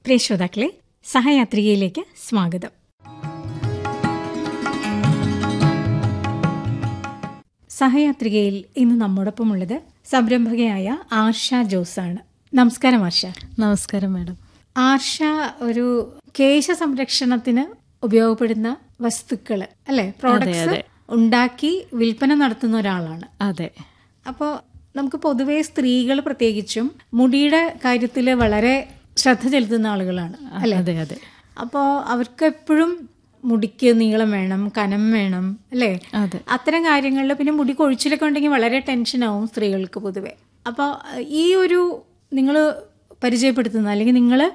പ്രിയ ശ്രോതാക്കളെ സഹയാത്രികയിലേക്ക് സ്വാഗതം സഹയാത്രികയിൽ ഇന്ന് നമ്മോടൊപ്പമുള്ളത് സംരംഭകയായ ആർഷ ജോസാണ് നമസ്കാരം ആർഷ നമസ്കാരം മാഡം ആർഷ ഒരു കേശ സംരക്ഷണത്തിന് ഉപയോഗപ്പെടുന്ന വസ്തുക്കൾ അല്ലെ പ്രോഡക്ട്സ് ഉണ്ടാക്കി വിൽപ്പന നടത്തുന്ന ഒരാളാണ് അതെ അപ്പോൾ നമുക്ക് പൊതുവേ സ്ത്രീകൾ പ്രത്യേകിച്ചും മുടിയുടെ കാര്യത്തിൽ വളരെ ശ്രദ്ധ ചെലുത്തുന്ന ആളുകളാണ് അല്ലെ അതെ അതെ അപ്പോൾ അവർക്ക് എപ്പോഴും മുടിക്ക് നീളം വേണം കനം വേണം അല്ലേ അതെ അത്തരം കാര്യങ്ങളിൽ പിന്നെ മുടി കൊഴിച്ചിലൊക്കെ ഉണ്ടെങ്കിൽ വളരെ ടെൻഷനാവും സ്ത്രീകൾക്ക് പൊതുവെ അപ്പോൾ ഈ ഒരു നിങ്ങൾ പരിചയപ്പെടുത്തുന്ന അല്ലെങ്കിൽ നിങ്ങൾ